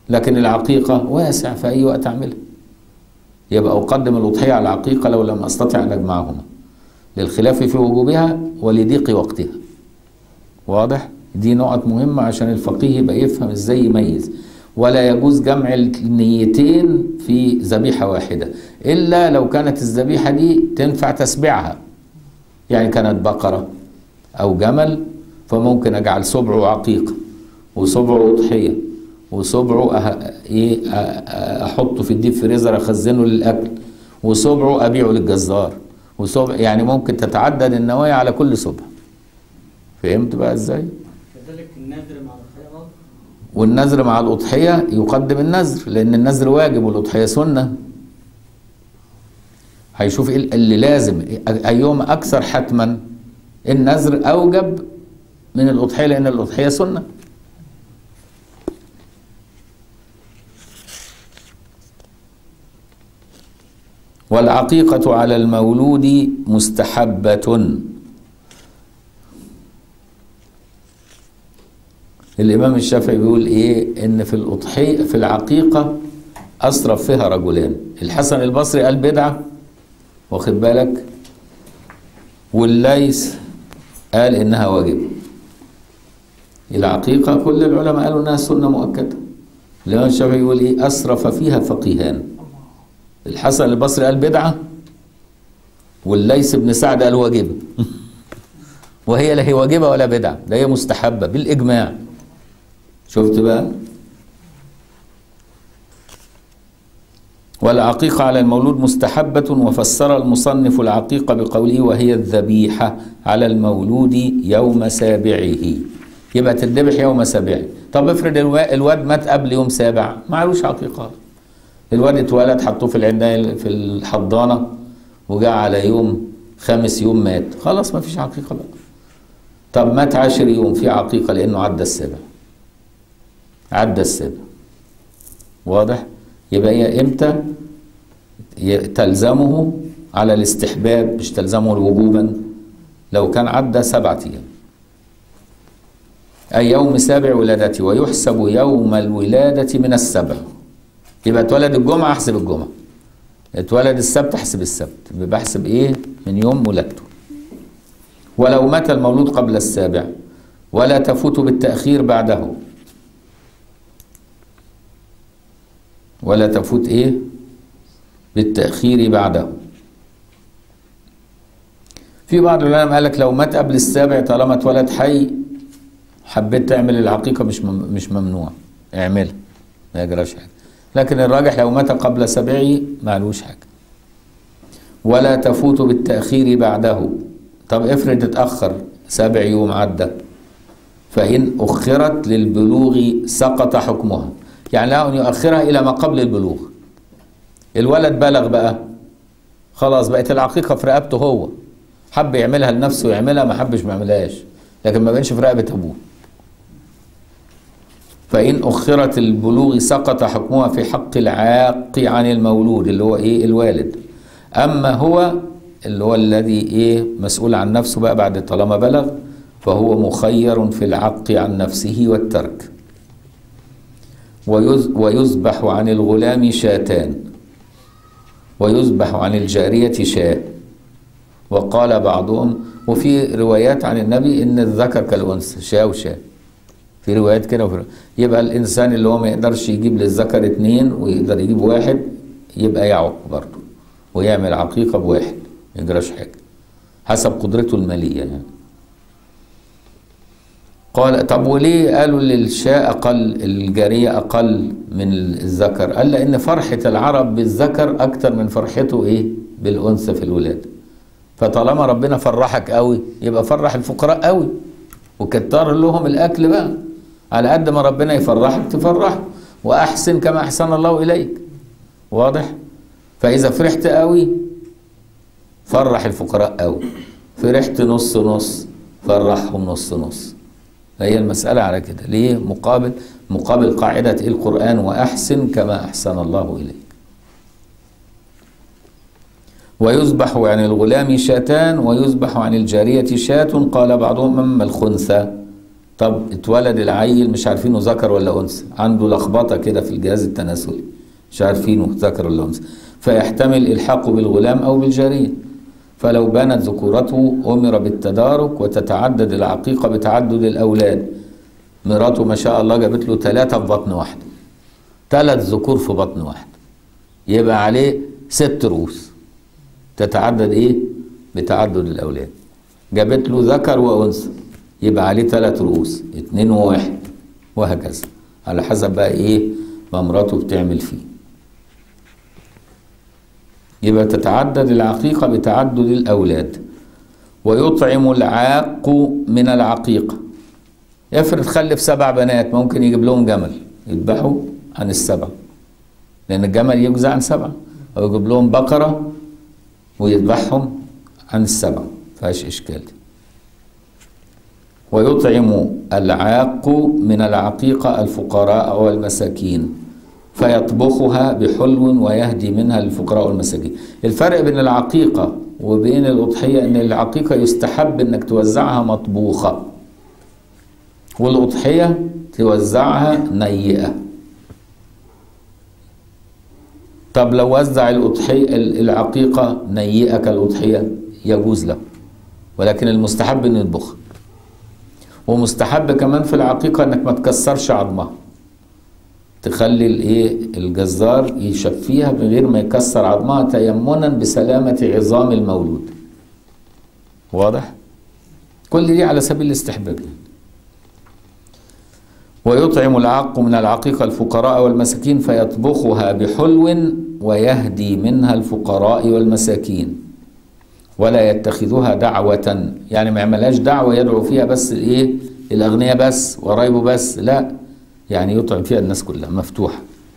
S1: لكن العقيقة واسع في أي وقت أعملها يبقى أقدم الأضحية على العقيقة لو لم أستطع أن أجمعهما للخلاف في وجوبها ولضيق وقتها واضح؟ دي نقط مهمة عشان الفقيه يبقى يفهم ازاي يميز ولا يجوز جمع النيتين في ذبيحة واحدة إلا لو كانت الذبيحة دي تنفع تسبيعها يعني كانت بقرة أو جمل فممكن أجعل سبعه عقيقة وسبعه أضحية وسبعه أه... إيه أ- أ- أحطه في الديب فريزر أخزنه للأكل وسبعه أبيعه للجزار وسبع يعني ممكن تتعدد النوايا على كل سبع فهمت بقى ازاي؟
S4: كذلك النذر مع الخير برضه
S1: والنذر مع الأضحية يقدم النذر لأن النذر واجب والأضحية سنة هيشوف ايه اللي لازم أيهم أكثر حتما النذر أوجب من الأضحية لأن الأضحية سنة والعقيقة على المولود مستحبة الإمام الشافعي بيقول إيه إن في الأضحية في العقيقة أسرف فيها رجلان الحسن البصري قال بدعة واخد بالك والليث قال إنها واجبة العقيقة كل العلماء قالوا إنها سنة مؤكدة الإمام الشافعي يقول إيه أسرف فيها فقيهان الحسن البصري قال بدعة والليث بن سعد قال واجبة وهي لا هي واجبة ولا بدعة ده هي مستحبة بالإجماع شفت بقى والعقيقة على المولود مستحبة وفسر المصنف العقيقة بقوله وهي الذبيحة على المولود يوم سابعه يبقى تذبح يوم سابعه طب افرض الوا- الواد مات قبل يوم سابع معلوش عقيقة الواد اتولد حطوه في العناية في الحضانة وجاء على يوم خامس يوم مات خلاص ما فيش عقيقة بقى طب مات عاشر يوم في عقيقة لأنه عدى السابع عدى السابع واضح يبقى هي امتى ي- تلزمه على الاستحباب مش تلزمه وجوبا لو كان عدى سبعة أيام أي يوم سابع ولادته ويحسب يوم الولادة من السبع يبقى اتولد الجمعة احسب الجمعة اتولد السبت احسب السبت يبقى بحسب ايه من يوم ولادته ولو مات المولود قبل السابع ولا تفوت بالتأخير بعده ولا تفوت ايه بالتأخير بعده في بعض العلماء قال لك لو مات قبل السابع طالما اتولد حي حبيت تعمل العقيقة مش مم- مش ممنوع اعملها ما يجراش حاجة لكن الراجح لو مات قبل سبعه معلوش حاجة ولا تفوت بالتأخير بعده طب افرض اتأخر سبع يوم عدى فإن أخرت للبلوغ سقط حكمها يعني لا أن يؤخرها إلى ما قبل البلوغ الولد بلغ بقى خلاص بقت العقيقة في رقبته هو حب يعملها لنفسه يعملها ما حبش ما يعملهاش لكن ما بينش في رقبة أبوه فإن أخرت البلوغ سقط حكمها في حق العاق عن المولود اللي هو إيه الوالد أما هو اللي هو الذي إيه مسؤول عن نفسه بقى بعد طالما بلغ فهو مخير في العق عن نفسه والترك ويز ويذبح عن الغلام شاتان ويذبح عن الجارية شاة وقال بعضهم وفي روايات عن النبي ان الذكر كالانثى شاة وشاة في روايات كده وفي يبقى الانسان اللي هو ما يقدرش يجيب للذكر اتنين ويقدر يجيب واحد يبقى يعق برضه ويعمل عقيقه بواحد ما يجراش حاجه حسب قدرته الماليه يعني قال طب وليه قالوا للشاة أقل الجارية أقل من الذكر قال لأن فرحة العرب بالذكر أكتر من فرحته إيه بالأنثى في الولادة فطالما ربنا فرحك قوي يبقى فرح الفقراء قوي وكتر لهم الأكل بقى على قد ما ربنا يفرحك تفرح وأحسن كما أحسن الله إليك واضح فإذا فرحت قوي فرح الفقراء قوي فرحت نص نص فرحهم نص نص فهي المسألة على كده ليه مقابل مقابل قاعدة القرآن وأحسن كما أحسن الله إليك ويذبح عن الغلام شاتان ويذبح عن الجارية شاة قال بعضهم أما الخنثى طب اتولد العيل مش عارفينه ذكر ولا انثى عنده لخبطه كده في الجهاز التناسلي مش عارفينه ذكر ولا انثى فيحتمل الحاقه بالغلام او بالجاريه فلو بانت ذكورته امر بالتدارك وتتعدد العقيقه بتعدد الاولاد مراته ما شاء الله جابت له ثلاثه في بطن واحده ثلاث ذكور في بطن واحده يبقى عليه ست رؤوس تتعدد ايه بتعدد الاولاد جابت له ذكر وانثى يبقى عليه ثلاث رؤوس اتنين وواحد وهكذا على حسب بقى ايه ما مراته بتعمل فيه يبقى تتعدد العقيقة بتعدد الأولاد ويطعم العاق من العقيقة يفرض خلف سبع بنات ممكن يجيب لهم جمل يذبحوا عن السبع لأن الجمل يجزى عن سبعة أو يجيب لهم بقرة ويذبحهم عن السبع فيهاش إشكال دي. ويطعم العاق من العقيقة الفقراء والمساكين فيطبخها بحلو ويهدي منها للفقراء والمساكين الفرق بين العقيقة وبين الأضحية أن العقيقة يستحب أنك توزعها مطبوخة والأضحية توزعها نيئة طب لو وزع الأضحية العقيقة نيئة كالأضحية يجوز له ولكن المستحب أن يطبخها ومستحب كمان في العقيقة انك ما تكسرش عظمها تخلي الايه الجزار يشفيها من غير ما يكسر عظمها تيمنا بسلامة عظام المولود واضح كل دي على سبيل الاستحباب يعني. ويطعم العاق من العقيقة الفقراء والمساكين فيطبخها بحلو ويهدي منها الفقراء والمساكين ولا يتخذها دعوة يعني ما يعملهاش دعوة يدعو فيها بس الايه الأغنياء بس ورايبه بس لا يعني يطعم فيها الناس كلها مفتوحة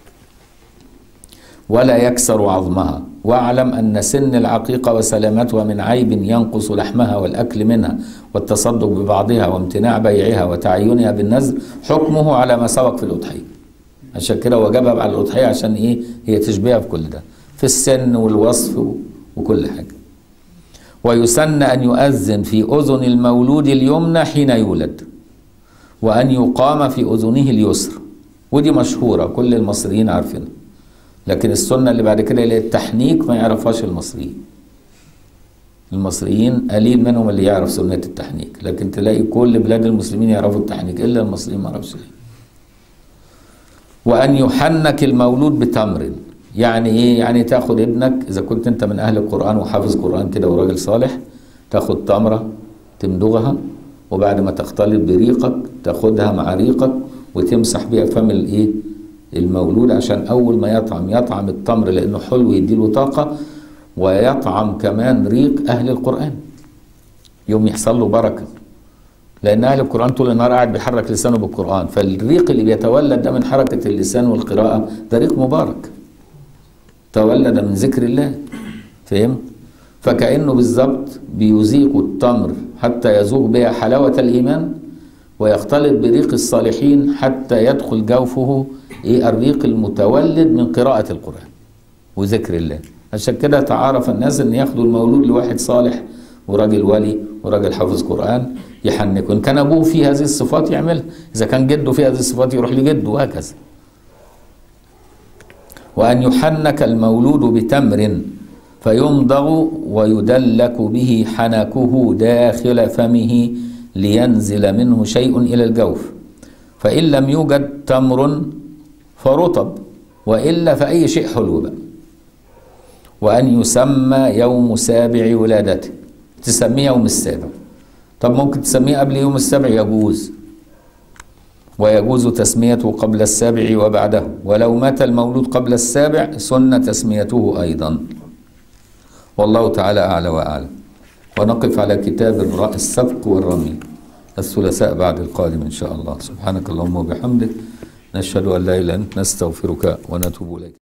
S1: ولا يكسر عظمها واعلم أن سن العقيقة وسلامتها من عيب ينقص لحمها والأكل منها والتصدق ببعضها وامتناع بيعها وتعينها بالنذر حكمه على ما سبق في الأضحية عشان كده وجبها على الأضحية عشان إيه هي تشبهها في كل ده في السن والوصف وكل حاجة ويسن أن يؤذن في أذن المولود اليمنى حين يولد وأن يقام في أذنه اليسر ودي مشهورة كل المصريين عارفينها لكن السنة اللي بعد كده اللي هي التحنيك ما يعرفهاش المصريين المصريين قليل منهم اللي يعرف سنة التحنيك لكن تلاقي كل بلاد المسلمين يعرفوا التحنيك إلا المصريين ما يعرفش ليه وأن يحنك المولود بتمر يعني ايه يعني تاخد ابنك اذا كنت انت من اهل القران وحافظ قران كده وراجل صالح تاخد تمره تمضغها وبعد ما تختلط بريقك تاخدها مع ريقك وتمسح بيها فم الايه المولود عشان اول ما يطعم يطعم التمر لانه حلو يديله طاقه ويطعم كمان ريق اهل القران يوم يحصل له بركه لان اهل القران طول النهار قاعد بيحرك لسانه بالقران فالريق اللي بيتولد ده من حركه اللسان والقراءه ده ريق مبارك تولد من ذكر الله فهم فكأنه بالظبط بيذيق التمر حتى يذوق بها حلاوة الإيمان ويختلط بريق الصالحين حتى يدخل جوفه إيه الريق المتولد من قراءة القرآن وذكر الله عشان كده تعارف الناس ان ياخدوا المولود لواحد صالح وراجل ولي وراجل حافظ قرآن يحنكه إن كان أبوه فيه هذه الصفات يعملها إذا كان جده فيه هذه الصفات يروح لجده وهكذا وأن يحنك المولود بتمر فيمضغ ويدلك به حنكه داخل فمه لينزل منه شيء إلى الجوف فإن لم يوجد تمر فرطب وإلا فأي شيء حلو بقى وأن يسمى يوم سابع ولادته تسميه يوم السابع طب ممكن تسميه قبل يوم السابع يجوز ويجوز تسميته قبل السابع وبعده ولو مات المولود قبل السابع سن تسميته أيضا والله تعالى أعلى وأعلم ونقف على كتاب السبق والرمي الثلاثاء بعد القادم إن شاء الله سبحانك اللهم وبحمدك نشهد أن لا إله إلا أنت نستغفرك ونتوب إليك